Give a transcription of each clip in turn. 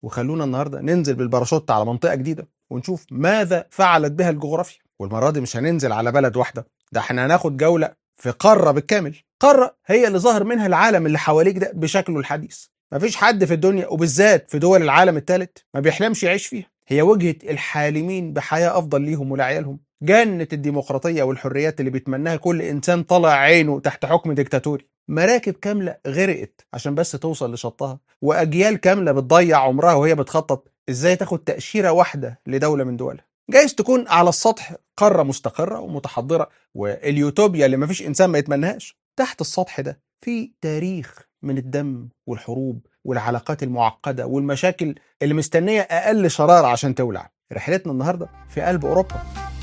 وخلونا النهارده ننزل بالباراشوت على منطقه جديده ونشوف ماذا فعلت بها الجغرافيا والمره دي مش هننزل على بلد واحده ده احنا هناخد جوله في قاره بالكامل قاره هي اللي ظهر منها العالم اللي حواليك ده بشكله الحديث مفيش حد في الدنيا وبالذات في دول العالم الثالث ما بيحلمش يعيش فيها هي وجهه الحالمين بحياه افضل ليهم ولعيالهم جنة الديمقراطية والحريات اللي بيتمناها كل إنسان طلع عينه تحت حكم ديكتاتوري مراكب كاملة غرقت عشان بس توصل لشطها وأجيال كاملة بتضيع عمرها وهي بتخطط إزاي تاخد تأشيرة واحدة لدولة من دولها جايز تكون على السطح قارة مستقرة ومتحضرة واليوتوبيا اللي مفيش إنسان ما يتمناهاش تحت السطح ده في تاريخ من الدم والحروب والعلاقات المعقدة والمشاكل اللي مستنية أقل شرارة عشان تولع رحلتنا النهاردة في قلب أوروبا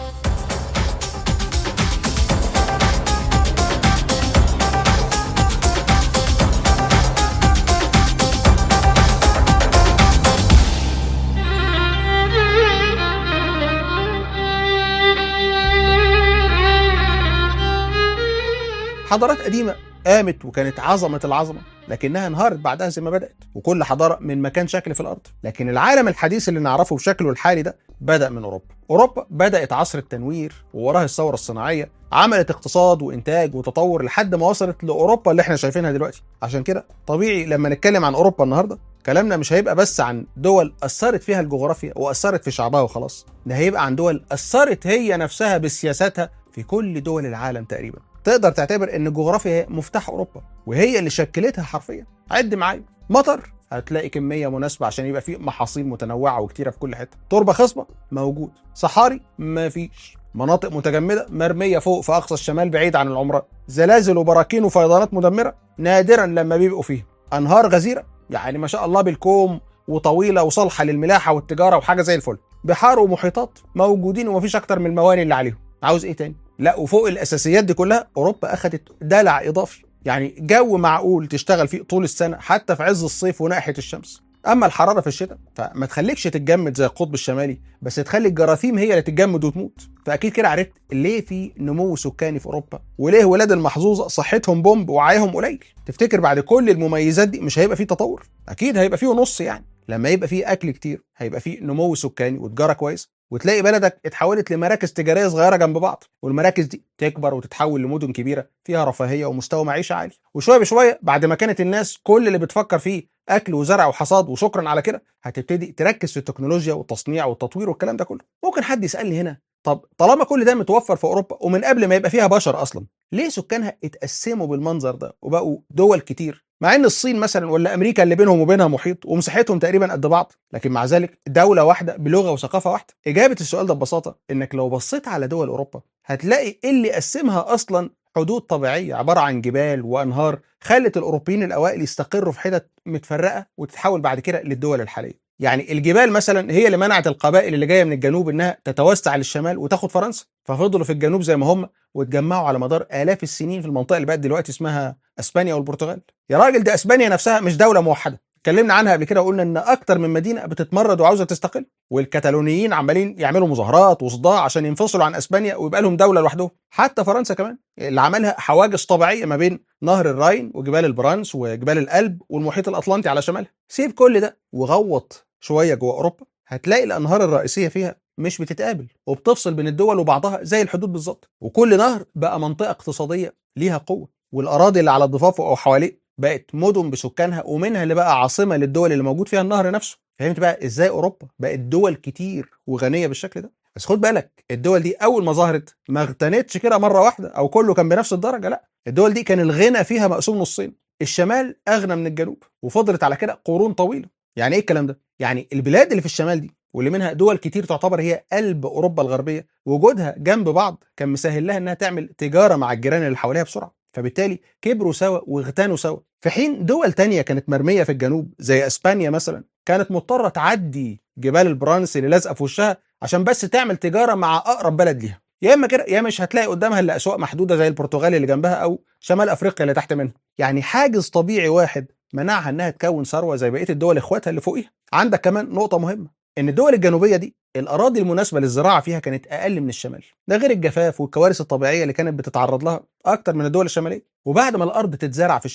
حضارات قديمة قامت وكانت عظمة العظمة لكنها انهارت بعدها زي ما بدأت وكل حضارة من مكان شكل في الأرض لكن العالم الحديث اللي نعرفه بشكله الحالي ده بدأ من أوروبا أوروبا بدأت عصر التنوير ووراها الثورة الصناعية عملت اقتصاد وإنتاج وتطور لحد ما وصلت لأوروبا اللي احنا شايفينها دلوقتي عشان كده طبيعي لما نتكلم عن أوروبا النهاردة كلامنا مش هيبقى بس عن دول أثرت فيها الجغرافيا وأثرت في شعبها وخلاص ده هيبقى عن دول أثرت هي نفسها بسياساتها في كل دول العالم تقريبا تقدر تعتبر ان الجغرافيا هي مفتاح اوروبا وهي اللي شكلتها حرفيا عد معايا مطر هتلاقي كميه مناسبه عشان يبقى فيه محاصيل متنوعه وكتيره في كل حته تربه خصبه موجود صحاري مفيش مناطق متجمده مرميه فوق في اقصى الشمال بعيد عن العمران زلازل وبراكين وفيضانات مدمره نادرا لما بيبقوا فيها انهار غزيره يعني ما شاء الله بالكوم وطويله وصالحه للملاحه والتجاره وحاجه زي الفل بحار ومحيطات موجودين ومفيش اكتر من المواني اللي عليهم عاوز ايه تاني لا وفوق الاساسيات دي كلها اوروبا اخذت دلع اضافي يعني جو معقول تشتغل فيه طول السنه حتى في عز الصيف وناحيه الشمس اما الحراره في الشتاء فما تخليكش تتجمد زي القطب الشمالي بس تخلي الجراثيم هي اللي تتجمد وتموت فاكيد كده عرفت ليه في نمو سكاني في اوروبا وليه ولاد المحظوظه صحتهم بومب وعيهم قليل تفتكر بعد كل المميزات دي مش هيبقى فيه تطور اكيد هيبقى فيه نص يعني لما يبقى فيه اكل كتير هيبقى فيه نمو سكاني وتجاره كويسه وتلاقي بلدك اتحولت لمراكز تجاريه صغيره جنب بعض والمراكز دي تكبر وتتحول لمدن كبيره فيها رفاهيه ومستوى معيشه عالي وشويه بشويه بعد ما كانت الناس كل اللي بتفكر فيه اكل وزرع وحصاد وشكرا على كده هتبتدي تركز في التكنولوجيا والتصنيع والتطوير والكلام ده كله ممكن حد يسالني هنا طب طالما كل ده متوفر في اوروبا ومن قبل ما يبقى فيها بشر اصلا ليه سكانها اتقسموا بالمنظر ده وبقوا دول كتير مع ان الصين مثلا ولا امريكا اللي بينهم وبينها محيط ومساحتهم تقريبا قد بعض لكن مع ذلك دوله واحده بلغه وثقافه واحده اجابه السؤال ده ببساطه انك لو بصيت على دول اوروبا هتلاقي اللي قسمها اصلا حدود طبيعيه عباره عن جبال وانهار خلت الاوروبيين الاوائل يستقروا في حتت متفرقه وتتحول بعد كده للدول الحاليه يعني الجبال مثلا هي اللي منعت القبائل اللي جايه من الجنوب انها تتوسع للشمال وتاخد فرنسا ففضلوا في الجنوب زي ما هم واتجمعوا على مدار الاف السنين في المنطقه اللي بقت دلوقتي اسمها اسبانيا والبرتغال يا راجل ده اسبانيا نفسها مش دوله موحده اتكلمنا عنها قبل كده وقلنا ان اكتر من مدينه بتتمرد وعاوزه تستقل والكتالونيين عمالين يعملوا مظاهرات وصداع عشان ينفصلوا عن اسبانيا ويبقى لهم دوله لوحدهم حتى فرنسا كمان اللي عملها حواجز طبيعيه ما بين نهر الراين وجبال البرانس وجبال الألب والمحيط الاطلنطي على شمالها سيب كل ده وغوط شويه جوه اوروبا هتلاقي الانهار الرئيسيه فيها مش بتتقابل وبتفصل بين الدول وبعضها زي الحدود بالظبط وكل نهر بقى منطقه اقتصاديه ليها قوه والاراضي اللي على ضفافه او حواليه بقت مدن بسكانها ومنها اللي بقى عاصمه للدول اللي موجود فيها النهر نفسه فهمت بقى ازاي اوروبا بقت دول كتير وغنيه بالشكل ده بس خد بالك الدول دي اول ما ظهرت ما اغتنتش كده مره واحده او كله كان بنفس الدرجه لا الدول دي كان الغنى فيها مقسوم نصين الشمال اغنى من الجنوب وفضلت على كده قرون طويله يعني ايه الكلام ده يعني البلاد اللي في الشمال دي واللي منها دول كتير تعتبر هي قلب اوروبا الغربيه وجودها جنب بعض كان مسهل لها انها تعمل تجاره مع الجيران اللي حواليها بسرعه فبالتالي كبروا سوا واغتنوا سوا في حين دول تانية كانت مرمية في الجنوب زي اسبانيا مثلا كانت مضطرة تعدي جبال البرانس اللي لازقة في وشها عشان بس تعمل تجارة مع أقرب بلد ليها يا اما كده يا مش هتلاقي قدامها الا اسواق محدوده زي البرتغال اللي جنبها او شمال افريقيا اللي تحت منها يعني حاجز طبيعي واحد منعها انها تكون ثروه زي بقيه الدول اخواتها اللي فوقيها عندك كمان نقطه مهمه ان الدول الجنوبيه دي الاراضي المناسبه للزراعه فيها كانت اقل من الشمال ده غير الجفاف والكوارث الطبيعيه اللي كانت بتتعرض لها اكتر من الدول الشماليه وبعد ما الارض تتزرع في الشمال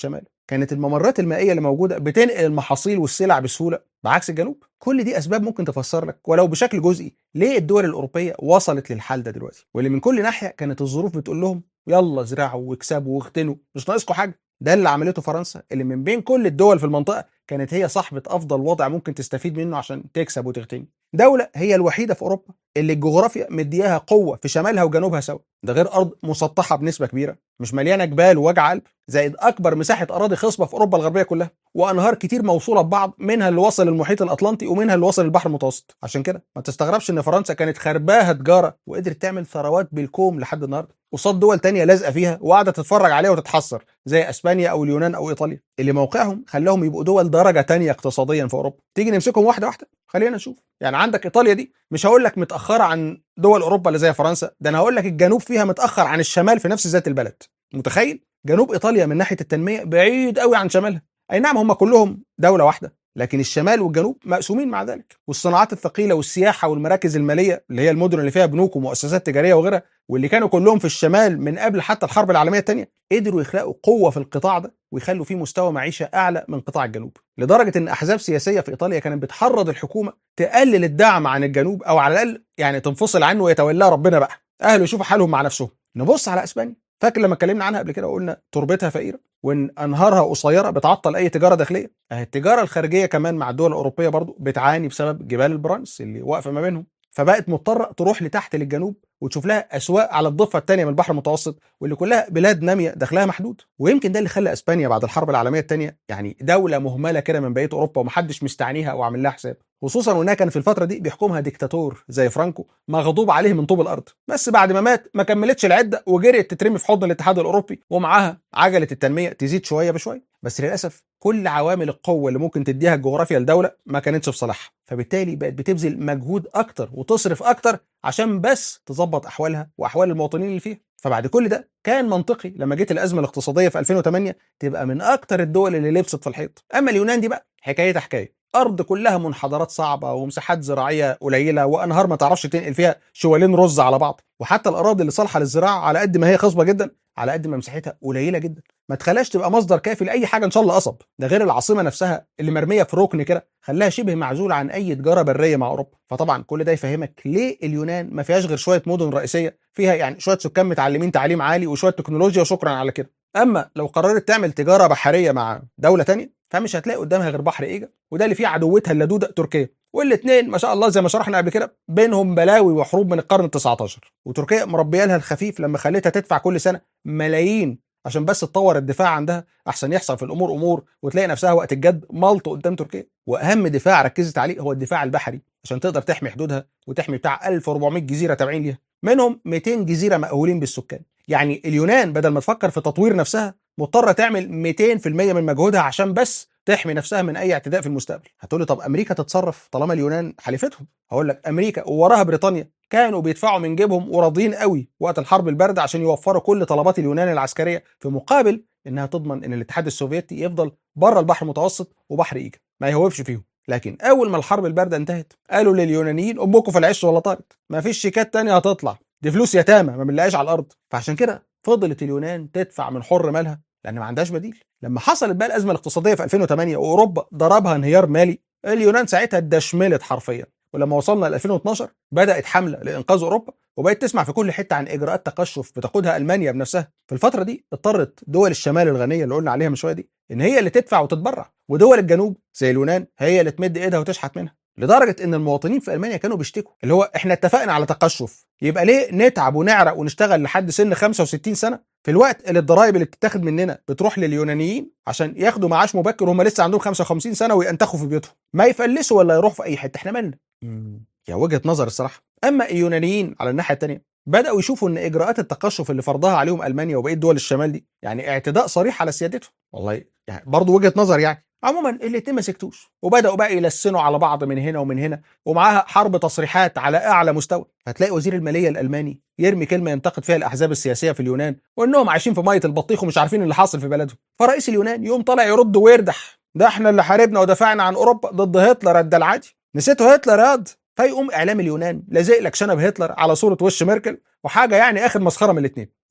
كانت الممرات المائيه اللي موجوده بتنقل المحاصيل والسلع بسهوله بعكس الجنوب كل دي اسباب ممكن تفسر لك ولو بشكل جزئي ليه الدول الاوروبيه وصلت للحال ده دلوقتي واللي من كل ناحيه كانت الظروف بتقول لهم يلا زرعوا واكسبوا واغتنوا مش ناقصكم حاجه ده اللي عملته فرنسا اللي من بين كل الدول في المنطقه كانت هي صاحبه افضل وضع ممكن تستفيد منه عشان تكسب وتغتني دوله هي الوحيده في اوروبا اللي الجغرافيا مدياها قوه في شمالها وجنوبها سوا ده غير ارض مسطحه بنسبه كبيره مش مليانه جبال ووجع قلب زائد اكبر مساحه اراضي خصبه في اوروبا الغربيه كلها وانهار كتير موصوله ببعض منها اللي وصل للمحيط الاطلنطي ومنها اللي وصل للبحر المتوسط عشان كده ما تستغربش ان فرنسا كانت خرباها تجاره وقدرت تعمل ثروات بالكوم لحد النهارده قصاد دول تانية لازقه فيها وقاعده تتفرج عليها وتتحسر زي اسبانيا او اليونان او ايطاليا اللي موقعهم خلاهم يبقوا دول درجه تانية اقتصاديا في اوروبا تيجي نمسكهم واحده واحده خلينا نشوف يعني عندك ايطاليا دي مش هقول لك متاخره عن دول اوروبا اللي زي فرنسا ده انا هقول لك الجنوب فيها متاخر عن الشمال في نفس ذات البلد متخيل جنوب ايطاليا من ناحيه التنميه بعيد قوي عن شمالها اي نعم هم كلهم دوله واحده لكن الشمال والجنوب مقسومين مع ذلك والصناعات الثقيله والسياحه والمراكز الماليه اللي هي المدن اللي فيها بنوك ومؤسسات تجاريه وغيرها واللي كانوا كلهم في الشمال من قبل حتى الحرب العالميه الثانيه قدروا يخلقوا قوه في القطاع ده ويخلوا فيه مستوى معيشه اعلى من قطاع الجنوب لدرجه ان احزاب سياسيه في ايطاليا كانت بتحرض الحكومه تقلل الدعم عن الجنوب او على الاقل يعني تنفصل عنه ويتولاه ربنا بقى اهله يشوفوا حالهم مع نفسهم نبص على اسبانيا فاكر لما اتكلمنا عنها قبل كده وقلنا تربتها فقيره وان انهارها قصيره بتعطل اي تجاره داخليه اهي التجاره الخارجيه كمان مع الدول الاوروبيه برضو بتعاني بسبب جبال البرانس اللي واقفه ما بينهم فبقت مضطره تروح لتحت للجنوب وتشوف لها اسواق على الضفه الثانيه من البحر المتوسط واللي كلها بلاد ناميه دخلها محدود ويمكن ده اللي خلى اسبانيا بعد الحرب العالميه الثانيه يعني دوله مهمله كده من بقيه اوروبا ومحدش مستعنيها او عامل لها حساب خصوصا وانها كان في الفتره دي بيحكمها ديكتاتور زي فرانكو مغضوب عليه من طوب الارض بس بعد ما مات ما كملتش العده وجريت تترمي في حضن الاتحاد الاوروبي ومعاها عجله التنميه تزيد شويه بشويه بس للاسف كل عوامل القوه اللي ممكن تديها الجغرافيا لدوله ما كانتش في صالحها فبالتالي بقت بتبذل مجهود اكتر وتصرف اكتر عشان بس تظبط احوالها واحوال المواطنين اللي فيها فبعد كل ده كان منطقي لما جت الازمه الاقتصاديه في 2008 تبقى من اكتر الدول اللي لبست في الحيط اما اليونان دي بقى حكايتها حكايه ارض كلها منحدرات صعبه ومساحات زراعيه قليله وانهار ما تعرفش تنقل فيها شوالين رز على بعض وحتى الاراضي اللي صالحه للزراعه على قد ما هي خصبه جدا على قد ما مساحتها قليله جدا ما تخليهاش تبقى مصدر كافي لاي حاجه ان شاء الله قصب ده غير العاصمه نفسها اللي مرميه في ركن كده خلاها شبه معزوله عن اي تجاره بريه مع اوروبا فطبعا كل ده يفهمك ليه اليونان ما فيهاش غير شويه مدن رئيسيه فيها يعني شويه سكان متعلمين تعليم عالي وشويه تكنولوجيا وشكرا على كده اما لو قررت تعمل تجاره بحريه مع دوله تانية فمش هتلاقي قدامها غير بحر ايجا وده اللي فيه عدوتها اللدوده تركيا والاثنين ما شاء الله زي ما شرحنا قبل كده بينهم بلاوي وحروب من القرن ال19 وتركيا مربيه لها الخفيف لما خليتها تدفع كل سنه ملايين عشان بس تطور الدفاع عندها احسن يحصل في الامور امور وتلاقي نفسها وقت الجد ملط قدام تركيا واهم دفاع ركزت عليه هو الدفاع البحري عشان تقدر تحمي حدودها وتحمي بتاع 1400 جزيره تابعين ليها منهم 200 جزيره مأهولين بالسكان يعني اليونان بدل ما تفكر في تطوير نفسها مضطره تعمل 200% من مجهودها عشان بس تحمي نفسها من اي اعتداء في المستقبل هتقول لي طب امريكا تتصرف طالما اليونان حليفتهم هقول لك امريكا ووراها بريطانيا كانوا بيدفعوا من جيبهم وراضيين قوي وقت الحرب البارده عشان يوفروا كل طلبات اليونان العسكريه في مقابل انها تضمن ان الاتحاد السوفيتي يفضل بره البحر المتوسط وبحر ايجا ما يهوبش فيهم لكن اول ما الحرب البارده انتهت قالوا لليونانيين امكم في العش ولا طارت ما فيش شيكات تانية هتطلع دي فلوس يتامى ما بنلاقيش على الارض فعشان كده فضلت اليونان تدفع من حر مالها لان ما عندهاش بديل لما حصلت بقى الازمه الاقتصاديه في 2008 واوروبا ضربها انهيار مالي اليونان ساعتها اتدشملت حرفيا ولما وصلنا ل 2012 بدات حمله لانقاذ اوروبا وبقيت تسمع في كل حته عن اجراءات تقشف بتقودها المانيا بنفسها في الفتره دي اضطرت دول الشمال الغنيه اللي قلنا عليها من شويه دي ان هي اللي تدفع وتتبرع ودول الجنوب زي اليونان هي اللي تمد ايدها وتشحت منها لدرجه ان المواطنين في المانيا كانوا بيشتكوا اللي هو احنا اتفقنا على تقشف يبقى ليه نتعب ونعرق ونشتغل لحد سن 65 سنه في الوقت اللي الضرائب اللي بتتاخد مننا بتروح لليونانيين عشان ياخدوا معاش مبكر وهم لسه عندهم 55 سنه وينتخوا في بيوتهم ما يفلسوا ولا يروحوا في اي حته احنا مالنا يا وجهه نظر الصراحه اما اليونانيين على الناحيه الثانيه بداوا يشوفوا ان اجراءات التقشف اللي فرضها عليهم المانيا وبقيه دول الشمال دي يعني اعتداء صريح على سيادتهم والله يعني برضه وجهه نظر يعني عموما الاتنين ما سكتوش وبداوا بقى يلسنوا على بعض من هنا ومن هنا ومعاها حرب تصريحات على اعلى مستوى هتلاقي وزير الماليه الالماني يرمي كلمه ينتقد فيها الاحزاب السياسيه في اليونان وانهم عايشين في ميه البطيخ ومش عارفين اللي حاصل في بلدهم فرئيس اليونان يقوم طالع يرد ويردح ده احنا اللي حاربنا ودافعنا عن اوروبا ضد هتلر ده العادي نسيتوا هتلر ياض فيقوم اعلام اليونان لازق لك شنب هتلر على صوره وش ميركل وحاجه يعني اخر مسخره من الاثنين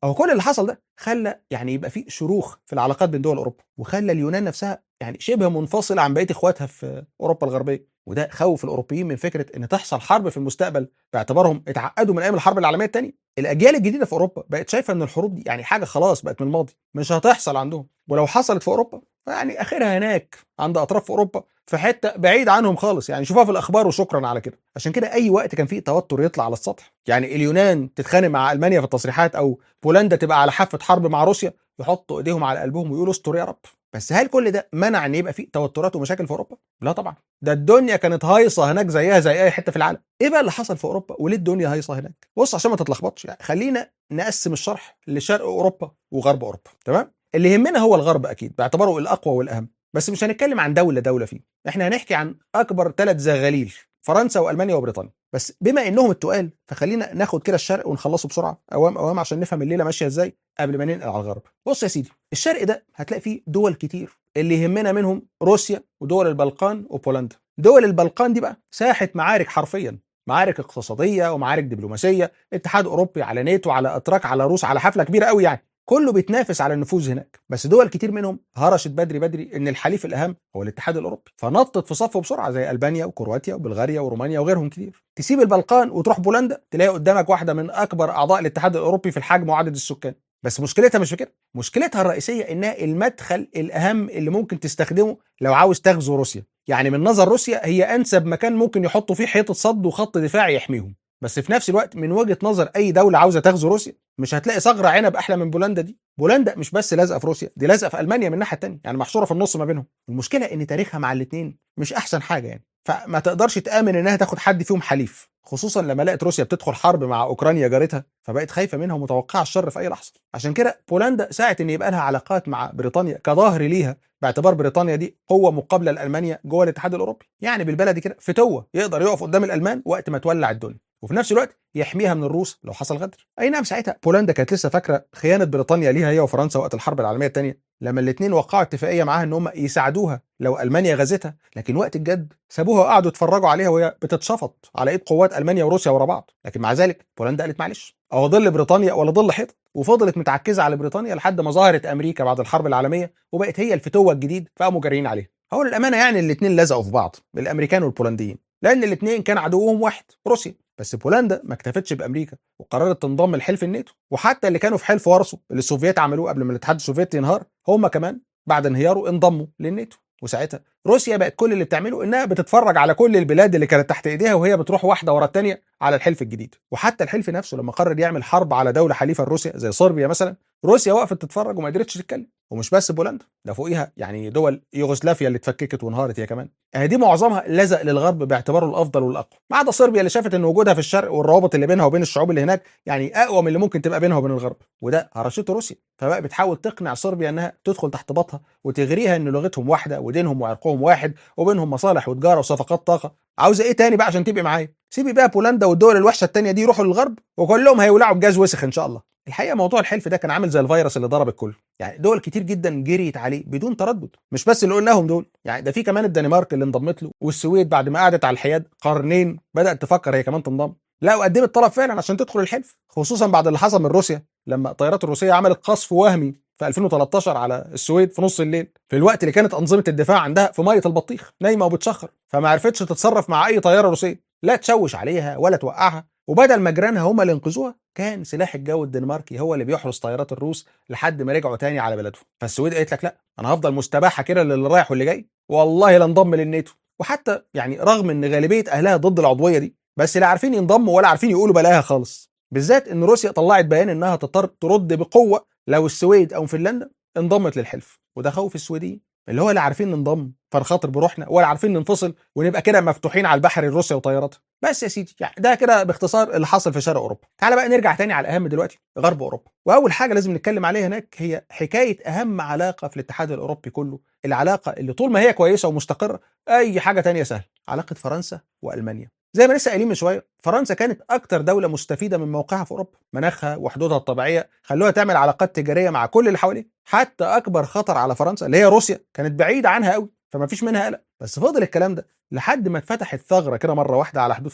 هو كل اللي حصل ده خلى يعني يبقى في شروخ في العلاقات بين دول اوروبا وخلى اليونان نفسها يعني شبه منفصله عن بقيه اخواتها في اوروبا الغربيه وده خوف الاوروبيين من فكره ان تحصل حرب في المستقبل باعتبارهم اتعقدوا من ايام الحرب العالميه الثانيه الاجيال الجديده في اوروبا بقت شايفه ان الحروب دي يعني حاجه خلاص بقت من الماضي مش هتحصل عندهم ولو حصلت في اوروبا يعني اخرها هناك عند اطراف في اوروبا في حته بعيد عنهم خالص يعني شوفوها في الاخبار وشكرا على كده عشان كده اي وقت كان فيه توتر يطلع على السطح يعني اليونان تتخانق مع المانيا في التصريحات او بولندا تبقى على حافه حرب مع روسيا يحطوا ايديهم على قلبهم ويقولوا استر يا رب بس هل كل ده منع ان يبقى فيه توترات ومشاكل في اوروبا لا طبعا ده الدنيا كانت هايصه هناك زيها زي اي حته في العالم ايه بقى اللي حصل في اوروبا وليه الدنيا هايصه هناك بص عشان ما تتلخبطش يعني خلينا نقسم الشرح لشرق اوروبا وغرب اوروبا تمام اللي يهمنا هو الغرب اكيد باعتباره الاقوى والاهم بس مش هنتكلم عن دوله دوله فيه احنا هنحكي عن اكبر ثلاث زغاليل فرنسا والمانيا وبريطانيا بس بما انهم التقال فخلينا ناخد كده الشرق ونخلصه بسرعه اوام اوام عشان نفهم الليله ماشيه ازاي قبل ما ننقل على الغرب بص يا سيدي الشرق ده هتلاقي فيه دول كتير اللي يهمنا منهم روسيا ودول البلقان وبولندا دول البلقان دي بقى ساحه معارك حرفيا معارك اقتصاديه ومعارك دبلوماسيه اتحاد اوروبي على ناتو على اتراك على روس على حفله كبيره قوي يعني كله بيتنافس على النفوذ هناك بس دول كتير منهم هرشت بدري بدري ان الحليف الاهم هو الاتحاد الاوروبي فنطت في صفه بسرعه زي البانيا وكرواتيا وبلغاريا ورومانيا وغيرهم كتير تسيب البلقان وتروح بولندا تلاقي قدامك واحده من اكبر اعضاء الاتحاد الاوروبي في الحجم وعدد السكان بس مشكلتها مش في كده مشكلتها الرئيسيه انها المدخل الاهم اللي ممكن تستخدمه لو عاوز تغزو روسيا يعني من نظر روسيا هي انسب مكان ممكن يحطوا فيه حيطه صد وخط دفاع يحميهم بس في نفس الوقت من وجهه نظر اي دوله عاوزه تغزو روسيا مش هتلاقي ثغره عنب احلى من بولندا دي بولندا مش بس لازقه في روسيا دي لازقه في المانيا من الناحيه الثانيه يعني محشوره في النص ما بينهم المشكله ان تاريخها مع الاثنين مش احسن حاجه يعني فما تقدرش تامن انها تاخد حد فيهم حليف خصوصا لما لقت روسيا بتدخل حرب مع اوكرانيا جارتها فبقت خايفه منها ومتوقعه الشر في اي لحظه عشان كده بولندا ساعه ان يبقى لها علاقات مع بريطانيا كظهر ليها باعتبار بريطانيا دي قوه مقابله لالمانيا جوه الاتحاد الاوروبي يعني بالبلدي كده فتوه يقدر يقف قدام الالمان وقت ما تولع الدنيا وفي نفس الوقت يحميها من الروس لو حصل غدر اي نعم ساعتها بولندا كانت لسه فاكره خيانه بريطانيا ليها هي وفرنسا وقت الحرب العالميه الثانيه لما الاثنين وقعوا اتفاقيه معاها ان هم يساعدوها لو المانيا غزتها لكن وقت الجد سابوها وقعدوا يتفرجوا عليها وهي بتتشفط على ايد قوات المانيا وروسيا ورا بعض لكن مع ذلك بولندا قالت معلش او ظل بريطانيا ولا ظل حيطه وفضلت متعكزه على بريطانيا لحد ما ظهرت امريكا بعد الحرب العالميه وبقت هي الفتوه الجديد فقاموا جاريين عليها هو للامانه يعني الاثنين لزقوا في بعض الامريكان والبولنديين لان الاثنين كان عدوهم واحد روسيا بس بولندا ما اكتفتش بامريكا وقررت تنضم لحلف الناتو وحتى اللي كانوا في حلف وارسو اللي السوفييت عملوه قبل ما الاتحاد السوفيتي ينهار هم كمان بعد انهياره انضموا للناتو وساعتها روسيا بقت كل اللي بتعمله انها بتتفرج على كل البلاد اللي كانت تحت ايديها وهي بتروح واحده ورا الثانيه على الحلف الجديد وحتى الحلف نفسه لما قرر يعمل حرب على دوله حليفه لروسيا زي صربيا مثلا روسيا وقفت تتفرج وما قدرتش تتكلم ومش بس بولندا ده فوقيها يعني دول يوغوسلافيا اللي اتفككت وانهارت هي كمان اهي دي معظمها لزق للغرب باعتباره الافضل والاقوى ما عدا صربيا اللي شافت ان وجودها في الشرق والروابط اللي بينها وبين الشعوب اللي هناك يعني اقوى من اللي ممكن تبقى بينها وبين الغرب وده هرشته روسيا فبقى بتحاول تقنع صربيا انها تدخل تحت باطها وتغريها ان لغتهم واحده ودينهم وعرقهم واحد وبينهم مصالح وتجاره وصفقات طاقه عاوزه ايه تاني بقى عشان تبقي معايا سيبي بقى بولندا والدول الوحشه التانيه دي يروحوا للغرب وكلهم هيولعوا بجاز وسخ ان شاء الله الحقيقه موضوع الحلف ده كان عامل زي الفيروس اللي ضرب الكل يعني دول كتير جدا جريت عليه بدون تردد مش بس اللي قلناهم دول يعني ده في كمان الدنمارك اللي انضمت له والسويد بعد ما قعدت على الحياد قرنين بدات تفكر هي كمان تنضم لا وقدمت طلب فعلا عشان تدخل الحلف خصوصا بعد اللي حصل من روسيا لما الطيارات الروسيه عملت قصف وهمي في 2013 على السويد في نص الليل في الوقت اللي كانت انظمه الدفاع عندها في ميه البطيخ نايمه وبتشخر فما عرفتش تتصرف مع اي طياره روسيه لا تشوش عليها ولا توقعها وبدل ما جيرانها هم اللي ينقذوها كان سلاح الجو الدنماركي هو اللي بيحرس طيارات الروس لحد ما رجعوا تاني على بلدهم فالسويد قالت لك لا انا هفضل مستباحه كده للي رايح واللي جاي والله لا انضم للناتو وحتى يعني رغم ان غالبيه اهلها ضد العضويه دي بس لا عارفين ينضموا ولا عارفين يقولوا بلاها خالص بالذات ان روسيا طلعت بيان انها تضطر ترد بقوه لو السويد او فنلندا انضمت للحلف وده خوف السويديين اللي هو لا عارفين ننضم فنخاطر بروحنا ولا عارفين ننفصل ونبقى كده مفتوحين على البحر الروسيا وطياراتها بس يا سيدي يعني ده كده باختصار اللي حصل في شرق اوروبا تعال بقى نرجع تاني على الاهم دلوقتي غرب اوروبا واول حاجه لازم نتكلم عليها هناك هي حكايه اهم علاقه في الاتحاد الاوروبي كله العلاقه اللي طول ما هي كويسه ومستقره اي حاجه تانية سهله علاقه فرنسا والمانيا زي ما لسه قايلين من شويه فرنسا كانت اكتر دوله مستفيده من موقعها في اوروبا مناخها وحدودها الطبيعيه خلوها تعمل علاقات تجاريه مع كل اللي حواليها حتى اكبر خطر على فرنسا اللي هي روسيا كانت بعيده عنها قوي فما فيش منها قلق بس فضل الكلام ده لحد ما اتفتحت ثغره كده مره واحده على حدود فرنسا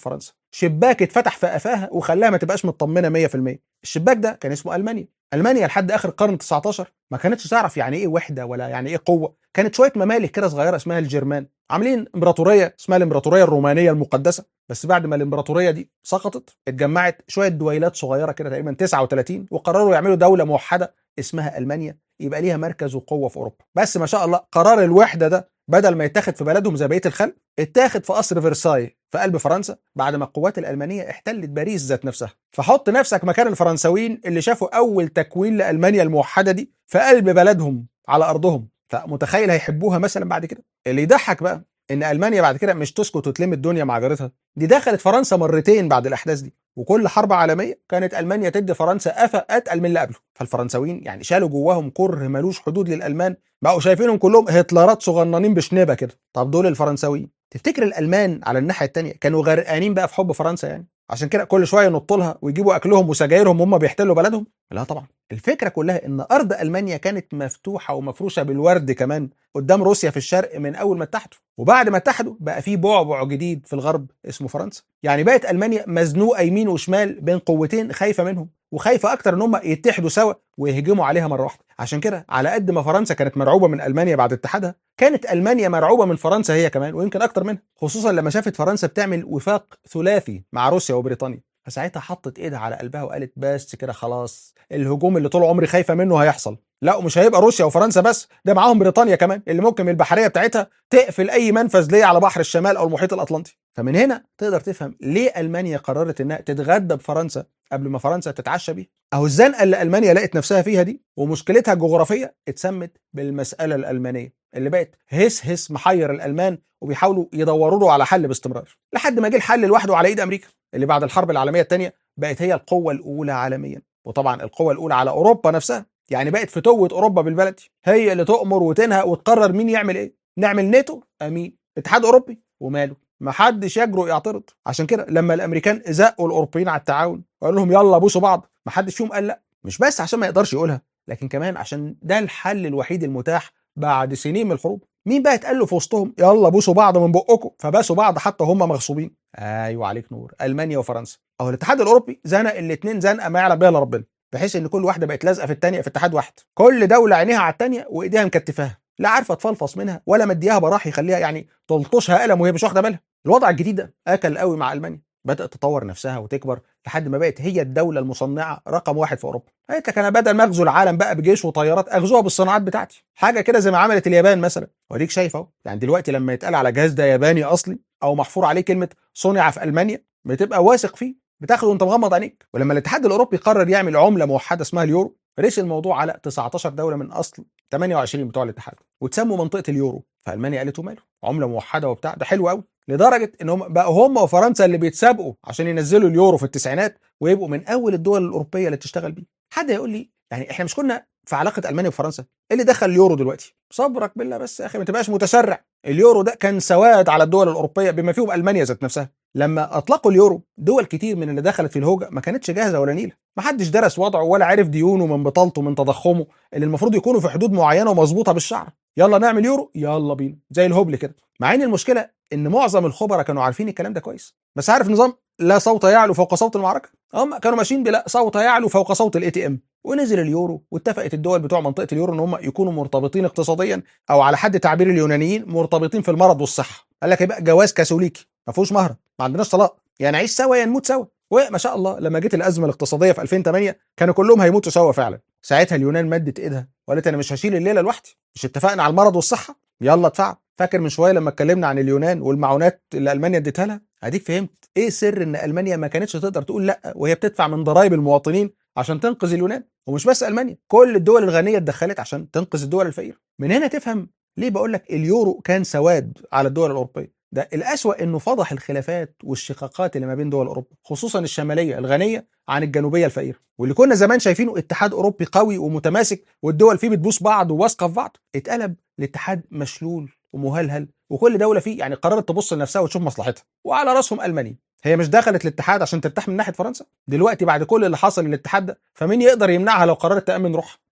شباك اتفتح في قفاها وخلاها ما تبقاش مطمنه 100% الشباك ده كان اسمه المانيا المانيا لحد اخر القرن 19 ما كانتش تعرف يعني ايه وحده ولا يعني ايه قوه كانت شويه ممالك كده صغيره اسمها الجرمان عاملين امبراطوريه اسمها الامبراطوريه الرومانيه المقدسه بس بعد ما الامبراطوريه دي سقطت اتجمعت شويه دويلات صغيره كده تقريبا 39 وقرروا يعملوا دوله موحده اسمها المانيا يبقى ليها مركز وقوه في اوروبا بس ما شاء الله قرار الوحده ده بدل ما يتاخد في بلدهم زي بقيه الخلق اتاخد في قصر فرساي في قلب فرنسا بعد ما القوات الالمانيه احتلت باريس ذات نفسها فحط نفسك مكان الفرنساويين اللي شافوا اول تكوين لالمانيا الموحده دي في قلب بلدهم على ارضهم فمتخيل هيحبوها مثلا بعد كده اللي يضحك بقى ان المانيا بعد كده مش تسكت وتلم الدنيا مع جارتها دي دخلت فرنسا مرتين بعد الاحداث دي وكل حرب عالميه كانت المانيا تدي فرنسا قفا اتقل من اللي قبله فالفرنساويين يعني شالوا جواهم كره ملوش حدود للالمان بقوا شايفينهم كلهم هتلرات صغننين بشنبه كده طب دول الفرنساويين تفتكر الالمان على الناحيه الثانيه كانوا غرقانين بقى في حب فرنسا يعني عشان كده كل شويه ينطوا لها ويجيبوا اكلهم وسجايرهم وهم بيحتلوا بلدهم لا طبعا الفكره كلها ان ارض المانيا كانت مفتوحه ومفروشه بالورد كمان قدام روسيا في الشرق من اول ما اتحدوا وبعد ما اتحدوا بقى في بعبع جديد في الغرب اسمه فرنسا يعني بقت المانيا مزنوقه يمين وشمال بين قوتين خايفه منهم وخايفه اكتر ان هم يتحدوا سوا ويهجموا عليها مره واحده عشان كده على قد ما فرنسا كانت مرعوبه من المانيا بعد اتحادها كانت المانيا مرعوبه من فرنسا هي كمان ويمكن اكتر منها خصوصا لما شافت فرنسا بتعمل وفاق ثلاثي مع روسيا وبريطانيا فساعتها حطت ايدها على قلبها وقالت بس كده خلاص الهجوم اللي طول عمري خايفه منه هيحصل لا ومش هيبقى روسيا وفرنسا بس ده معاهم بريطانيا كمان اللي ممكن من البحريه بتاعتها تقفل اي منفذ ليه على بحر الشمال او المحيط الاطلنطي فمن هنا تقدر تفهم ليه المانيا قررت انها تتغدى بفرنسا قبل ما فرنسا تتعشى بيها اهو الزنقه اللي المانيا لقت نفسها فيها دي ومشكلتها الجغرافيه اتسمت بالمساله الالمانيه اللي بقت هس هس محير الالمان وبيحاولوا يدوروا له على حل باستمرار لحد ما جه الحل لوحده على ايد امريكا اللي بعد الحرب العالميه الثانيه بقت هي القوه الاولى عالميا وطبعا القوه الاولى على اوروبا نفسها يعني بقت فتوه اوروبا بالبلدي هي اللي تؤمر وتنهى وتقرر مين يعمل ايه نعمل ناتو امين اتحاد اوروبي وماله ما حدش يجرؤ يعترض عشان كده لما الامريكان زقوا الاوروبيين على التعاون وقالوا لهم يلا بوسوا بعض ما حدش فيهم قال لا مش بس عشان ما يقدرش يقولها لكن كمان عشان ده الحل الوحيد المتاح بعد سنين من الحروب مين بقى اتقال له في وسطهم يلا بوسوا بعض من بقكم فباسوا بعض حتى هم مغصوبين ايوه عليك نور المانيا وفرنسا اهو الاتحاد الاوروبي زنق الاثنين زنقه ما يعلم بها الا ربنا بحيث ان كل واحده بقت لازقه في الثانيه في اتحاد واحد كل دوله عينيها على الثانيه وايديها مكتفاها لا عارفه تفلفص منها ولا مدياها براح يخليها يعني تلطشها قلم وهي مش واخده بالها الوضع الجديد ده اكل قوي مع المانيا بدات تطور نفسها وتكبر لحد ما بقت هي الدوله المصنعه رقم واحد في اوروبا قالت لك انا بدل ما اغزو العالم بقى بجيش وطيارات اغزوها بالصناعات بتاعتي حاجه كده زي ما عملت اليابان مثلا وديك شايف اهو يعني دلوقتي لما يتقال على جهاز ده ياباني اصلي او محفور عليه كلمه صنع في المانيا بتبقى واثق فيه بتاخده وانت مغمض عينيك ولما الاتحاد الاوروبي قرر يعمل عمله موحده اسمها اليورو رسي الموضوع على 19 دوله من اصل 28 بتوع الاتحاد وتسموا منطقه اليورو فالمانيا قالت وماله عمله موحده وبتاع ده حلو قوي لدرجه ان هم بقوا هم وفرنسا اللي بيتسابقوا عشان ينزلوا اليورو في التسعينات ويبقوا من اول الدول الاوروبيه اللي تشتغل بيه حد يقول لي يعني احنا مش كنا في علاقه المانيا وفرنسا ايه اللي دخل اليورو دلوقتي صبرك بالله بس يا اخي ما تبقاش متسرع اليورو ده كان سواد على الدول الاوروبيه بما فيهم المانيا ذات نفسها لما اطلقوا اليورو دول كتير من اللي دخلت في الهوجه ما كانتش جاهزه ولا نيله ما حدش درس وضعه ولا عارف ديونه من بطالته من تضخمه اللي المفروض يكونوا في حدود معينه ومظبوطه بالشعر يلا نعمل يورو يلا بينا زي الهبل كده مع ان المشكله ان معظم الخبراء كانوا عارفين الكلام ده كويس بس عارف نظام لا صوت يعلو فوق صوت المعركه هم كانوا ماشيين بلا صوت يعلو فوق صوت الاي تي ام ونزل اليورو واتفقت الدول بتوع منطقه اليورو ان هم يكونوا مرتبطين اقتصاديا او على حد تعبير اليونانيين مرتبطين في المرض والصحه قال لك يبقى جواز كاثوليكي ما فيهوش مهر ما عندناش طلاق يا نعيش سوا يا نموت سوا وما شاء الله لما جت الازمه الاقتصاديه في 2008 كانوا كلهم هيموتوا سوا فعلا ساعتها اليونان مدت ايدها وقالت انا مش هشيل الليله لوحدي مش اتفقنا على المرض والصحه يلا ادفع فاكر من شويه لما اتكلمنا عن اليونان والمعونات اللي المانيا اديتها لها اديك فهمت ايه سر ان المانيا ما كانتش تقدر تقول لا وهي بتدفع من ضرائب المواطنين عشان تنقذ اليونان ومش بس المانيا كل الدول الغنيه اتدخلت عشان تنقذ الدول الفقيره من هنا تفهم ليه بقول لك اليورو كان سواد على الدول الاوروبيه ده الأسوأ إنه فضح الخلافات والشقاقات اللي ما بين دول أوروبا خصوصا الشمالية الغنية عن الجنوبية الفقيرة واللي كنا زمان شايفينه اتحاد أوروبي قوي ومتماسك والدول فيه بتبوس بعض وواثقة في بعض اتقلب لاتحاد مشلول ومهلهل وكل دولة فيه يعني قررت تبص لنفسها وتشوف مصلحتها وعلى راسهم ألمانيا هي مش دخلت الاتحاد عشان ترتاح من ناحية فرنسا دلوقتي بعد كل اللي حصل للاتحاد ده فمين يقدر يمنعها لو قررت تأمن روحها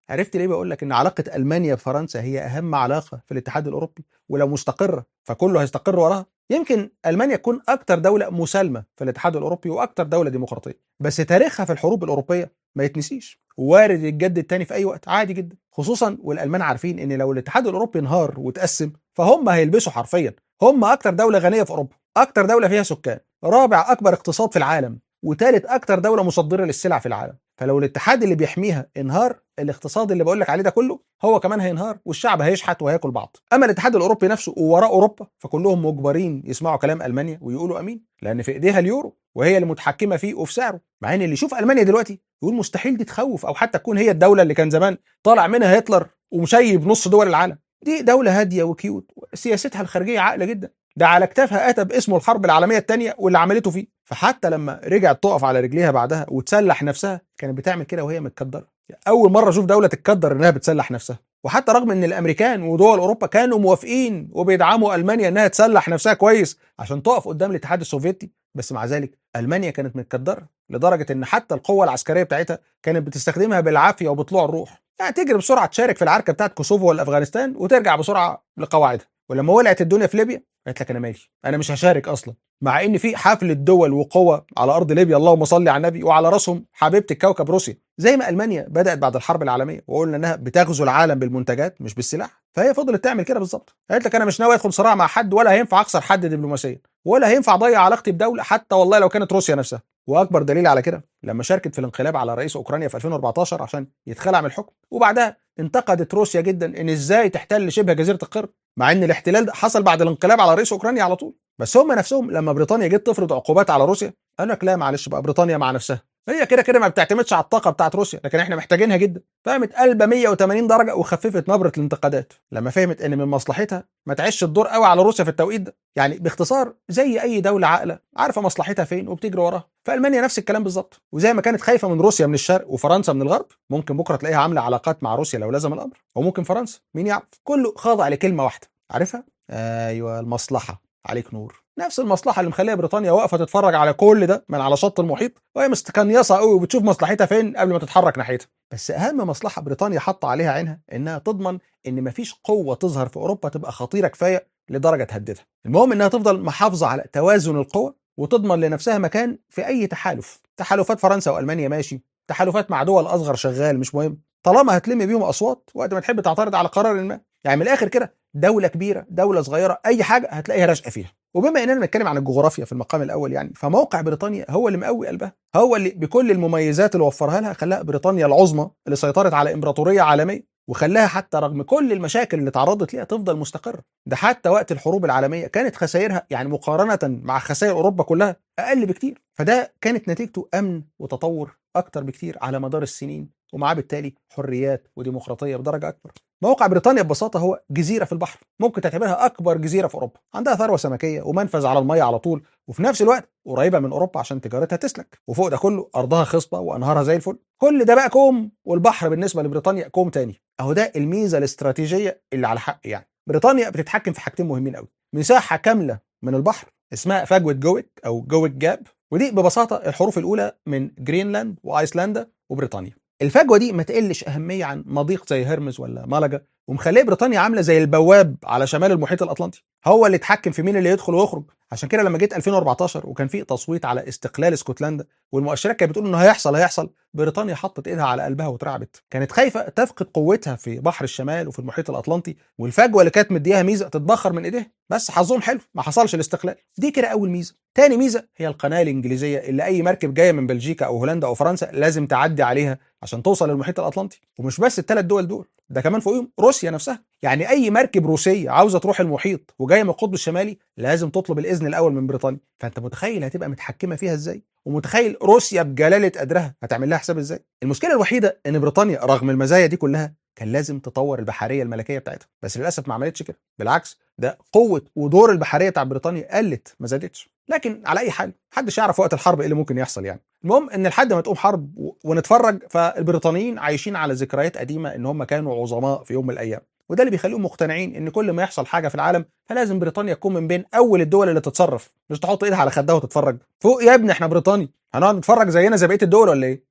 عرفت ليه بقول لك ان علاقه المانيا بفرنسا هي اهم علاقه في الاتحاد الاوروبي ولو مستقره فكله هيستقر وراها يمكن المانيا تكون اكتر دوله مسالمه في الاتحاد الاوروبي واكتر دوله ديمقراطيه بس تاريخها في الحروب الاوروبيه ما يتنسيش وارد يتجدد تاني في اي وقت عادي جدا خصوصا والالمان عارفين ان لو الاتحاد الاوروبي انهار وتقسم فهم هيلبسوا حرفيا هم اكتر دوله غنيه في اوروبا اكتر دوله فيها سكان رابع اكبر اقتصاد في العالم وثالث اكتر دوله مصدره للسلع في العالم فلو الاتحاد اللي بيحميها انهار الاقتصاد اللي بقول لك عليه ده كله هو كمان هينهار والشعب هيشحت وهياكل بعض اما الاتحاد الاوروبي نفسه ووراء اوروبا فكلهم مجبرين يسمعوا كلام المانيا ويقولوا امين لان في ايديها اليورو وهي اللي متحكمه فيه وفي سعره مع ان اللي يشوف المانيا دلوقتي يقول مستحيل دي تخوف او حتى تكون هي الدوله اللي كان زمان طالع منها هتلر ومشيب نص دول العالم دي دوله هاديه وكيوت سياستها الخارجيه عاقله جدا ده على كتافها اتى باسمه الحرب العالميه الثانيه واللي عملته فيه فحتى لما رجعت تقف على رجليها بعدها وتسلح نفسها كانت بتعمل كده وهي متكدره اول مره اشوف دوله تتكدر انها بتسلح نفسها وحتى رغم ان الامريكان ودول اوروبا كانوا موافقين وبيدعموا المانيا انها تسلح نفسها كويس عشان تقف قدام الاتحاد السوفيتي بس مع ذلك المانيا كانت متكدره لدرجه ان حتى القوه العسكريه بتاعتها كانت بتستخدمها بالعافيه وبطلوع الروح يعني تجري بسرعه تشارك في العركه بتاعت كوسوفو ولا افغانستان وترجع بسرعه لقواعدها ولما ولعت الدنيا في ليبيا قالت لك انا مالي انا مش هشارك اصلا مع ان في حفله دول وقوى على ارض ليبيا اللهم صل على النبي وعلى راسهم حبيبه الكوكب روسيا زي ما المانيا بدات بعد الحرب العالميه وقلنا انها بتغزو العالم بالمنتجات مش بالسلاح فهي فضلت تعمل كده بالظبط قالت لك انا مش ناوي ادخل صراع مع حد ولا هينفع اخسر حد دبلوماسيا ولا هينفع اضيع علاقتي بدوله حتى والله لو كانت روسيا نفسها واكبر دليل على كده لما شاركت في الانقلاب على رئيس اوكرانيا في 2014 عشان يتخلع من الحكم وبعدها انتقدت روسيا جدا ان ازاي تحتل شبه جزيره القرم مع ان الاحتلال ده حصل بعد الانقلاب على رئيس اوكرانيا على طول بس هم نفسهم لما بريطانيا جت تفرض عقوبات على روسيا قال لك لا معلش بقى بريطانيا مع نفسها هي كده كده ما بتعتمدش على الطاقه بتاعت روسيا لكن احنا محتاجينها جدا فقامت قلبه 180 درجه وخففت نبره الانتقادات لما فهمت ان من مصلحتها ما تعيش الدور قوي على روسيا في التوقيت ده يعني باختصار زي اي دوله عاقله عارفه مصلحتها فين وبتجري وراها فالمانيا نفس الكلام بالظبط وزي ما كانت خايفه من روسيا من الشرق وفرنسا من الغرب ممكن بكره تلاقيها عامله علاقات مع روسيا لو لزم الامر وممكن فرنسا مين يعرف كله خاضع لكلمه واحده عارفها ايوه المصلحه عليك نور نفس المصلحه اللي مخليه بريطانيا واقفه تتفرج على كل ده من على شط المحيط وهي مستكنيصه قوي وبتشوف مصلحتها فين قبل ما تتحرك ناحيتها بس اهم مصلحه بريطانيا حاطه عليها عينها انها تضمن ان مفيش قوه تظهر في اوروبا تبقى خطيره كفايه لدرجه تهددها المهم انها تفضل محافظه على توازن القوى وتضمن لنفسها مكان في اي تحالف تحالفات فرنسا والمانيا ماشي تحالفات مع دول اصغر شغال مش مهم طالما هتلم بيهم اصوات وقت ما تحب تعترض على قرار ما يعني من الاخر كده دوله كبيره دوله صغيره اي حاجه هتلاقيها راشقه فيها وبما اننا بنتكلم عن الجغرافيا في المقام الاول يعني فموقع بريطانيا هو اللي مقوي قلبها هو اللي بكل المميزات اللي وفرها لها خلاها بريطانيا العظمى اللي سيطرت على امبراطوريه عالميه وخلاها حتى رغم كل المشاكل اللي تعرضت ليها تفضل مستقره ده حتى وقت الحروب العالميه كانت خسائرها يعني مقارنه مع خسائر اوروبا كلها اقل بكتير فده كانت نتيجته امن وتطور اكتر بكتير على مدار السنين ومعاه بالتالي حريات وديمقراطيه بدرجه اكبر. موقع بريطانيا ببساطه هو جزيره في البحر، ممكن تعتبرها اكبر جزيره في اوروبا، عندها ثروه سمكيه ومنفذ على الميه على طول، وفي نفس الوقت قريبه من اوروبا عشان تجارتها تسلك، وفوق ده كله ارضها خصبه وانهارها زي الفل. كل ده بقى كوم والبحر بالنسبه لبريطانيا كوم تاني. اهو ده الميزه الاستراتيجيه اللي على حق يعني. بريطانيا بتتحكم في حاجتين مهمين قوي، مساحه كامله من البحر اسمها فجوه جويك او جويك جاب ودي ببساطه الحروف الاولى من جرينلاند وايسلندا وبريطانيا. الفجوه دي ما تقلش اهميه عن مضيق زي هرمز ولا مالاجا ومخليه بريطانيا عامله زي البواب على شمال المحيط الاطلنطي هو اللي اتحكم في مين اللي يدخل ويخرج عشان كده لما جيت 2014 وكان في تصويت على استقلال اسكتلندا والمؤشرات كانت بتقول انه هيحصل هيحصل بريطانيا حطت ايدها على قلبها واترعبت كانت خايفه تفقد قوتها في بحر الشمال وفي المحيط الاطلنطي والفجوه اللي كانت مديها ميزه تتبخر من ايديها بس حظهم حلو ما حصلش الاستقلال دي كده اول ميزه تاني ميزه هي القناه الانجليزيه اللي اي مركب جايه من بلجيكا او هولندا او فرنسا لازم تعدي عليها عشان توصل للمحيط الاطلنطي ومش بس الثلاث دول دول ده كمان فوقيهم روسيا نفسها يعني اي مركب روسيه عاوزه تروح المحيط وجايه من القطب الشمالي لازم تطلب الاذن الاول من بريطانيا فانت متخيل هتبقى متحكمه فيها ازاي ومتخيل روسيا بجلاله قدرها هتعمل لها حساب ازاي المشكله الوحيده ان بريطانيا رغم المزايا دي كلها كان لازم تطور البحريه الملكيه بتاعتها بس للاسف ما عملتش كده بالعكس ده قوه ودور البحريه بتاع بريطانيا قلت ما زادتش لكن على اي حال محدش يعرف وقت الحرب ايه اللي ممكن يحصل يعني المهم ان لحد ما تقوم حرب و- ونتفرج فالبريطانيين عايشين على ذكريات قديمه ان هم كانوا عظماء في يوم من الايام وده اللي بيخليهم مقتنعين ان كل ما يحصل حاجه في العالم فلازم بريطانيا تكون من بين اول الدول اللي تتصرف مش تحط ايدها على خدها وتتفرج فوق يا ابني احنا بريطانيا هنقعد نتفرج زينا زي بقيه الدول ولا ايه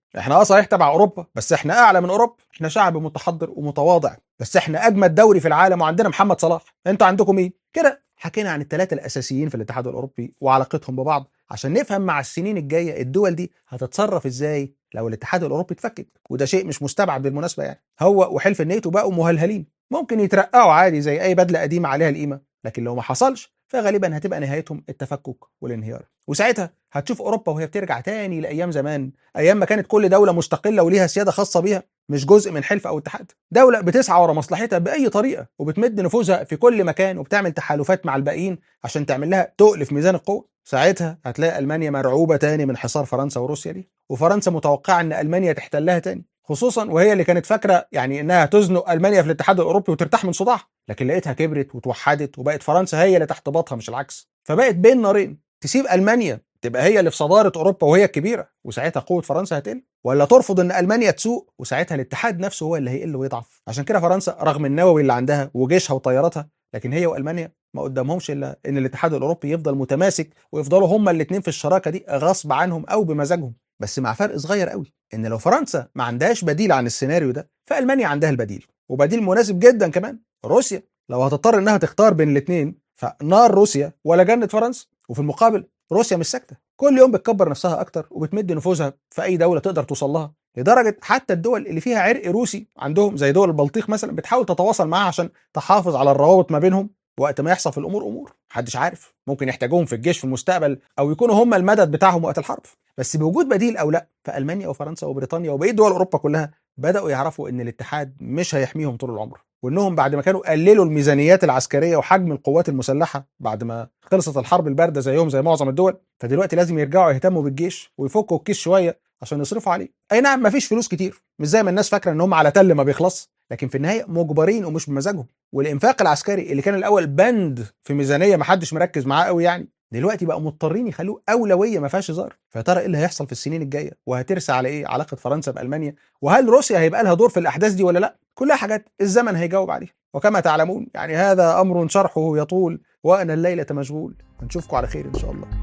احنا اه صحيح تبع اوروبا بس احنا اعلى من اوروبا احنا شعب متحضر ومتواضع بس احنا اجمد دوري في العالم وعندنا محمد صلاح انتوا عندكم مين كده حكينا عن الثلاثه الاساسيين في الاتحاد الاوروبي وعلاقتهم ببعض عشان نفهم مع السنين الجايه الدول دي هتتصرف ازاي لو الاتحاد الاوروبي اتفكك وده شيء مش مستبعد بالمناسبه يعني هو وحلف الناتو بقوا مهلهلين ممكن يترقعوا عادي زي اي بدله قديمه عليها القيمه لكن لو ما حصلش فغالبا هتبقى نهايتهم التفكك والانهيار وساعتها هتشوف اوروبا وهي بترجع تاني لايام زمان ايام ما كانت كل دوله مستقله وليها سياده خاصه بيها مش جزء من حلف او اتحاد دوله بتسعى ورا مصلحتها باي طريقه وبتمد نفوذها في كل مكان وبتعمل تحالفات مع الباقيين عشان تعمل لها تقل في ميزان القوه ساعتها هتلاقي المانيا مرعوبه تاني من حصار فرنسا وروسيا دي وفرنسا متوقعه ان المانيا تحتلها تاني خصوصا وهي اللي كانت فاكره يعني انها تزنق المانيا في الاتحاد الاوروبي وترتاح من صداعها لكن لقيتها كبرت وتوحدت وبقت فرنسا هي اللي تحت باطها مش العكس فبقت بين نارين تسيب المانيا تبقى هي اللي في صداره اوروبا وهي الكبيره وساعتها قوه فرنسا هتقل ولا ترفض ان المانيا تسوق وساعتها الاتحاد نفسه هو اللي هيقل ويضعف عشان كده فرنسا رغم النووي اللي عندها وجيشها وطياراتها لكن هي والمانيا ما قدامهمش الا ان الاتحاد الاوروبي يفضل متماسك ويفضلوا هما الاثنين في الشراكه دي غصب عنهم او بمزاجهم بس مع فرق صغير قوي ان لو فرنسا ما عندهاش بديل عن السيناريو ده فالمانيا عندها البديل وبديل مناسب جدا كمان روسيا لو هتضطر انها تختار بين الاثنين فنار روسيا ولا جنه فرنسا وفي المقابل روسيا مش ساكته كل يوم بتكبر نفسها اكتر وبتمد نفوذها في اي دوله تقدر توصل لها لدرجه حتى الدول اللي فيها عرق روسي عندهم زي دول البلطيق مثلا بتحاول تتواصل معاها عشان تحافظ على الروابط ما بينهم وقت ما يحصل في الامور امور محدش عارف ممكن يحتاجوهم في الجيش في المستقبل او يكونوا هم المدد بتاعهم وقت الحرب بس بوجود بديل او لا فالمانيا وفرنسا وبريطانيا وبقيه دول اوروبا كلها بداوا يعرفوا ان الاتحاد مش هيحميهم طول العمر وانهم بعد ما كانوا قللوا الميزانيات العسكريه وحجم القوات المسلحه بعد ما خلصت الحرب البارده زيهم زي معظم الدول فدلوقتي لازم يرجعوا يهتموا بالجيش ويفكوا الكيس شويه عشان يصرفوا عليه اي نعم مفيش فلوس كتير مش زي ما الناس فاكره ان هم على تل ما بيخلص لكن في النهايه مجبرين ومش بمزاجهم والانفاق العسكري اللي كان الاول بند في ميزانيه ما حدش مركز معاه قوي يعني دلوقتي بقى مضطرين يخلوه اولويه ما فيهاش هزار فيا ترى ايه اللي هيحصل في السنين الجايه وهترسى على ايه علاقه فرنسا بالمانيا وهل روسيا هيبقى لها دور في الاحداث دي ولا لا كلها حاجات الزمن هيجاوب عليها وكما تعلمون يعني هذا امر شرحه يطول وانا الليله مشغول ونشوفكم على خير ان شاء الله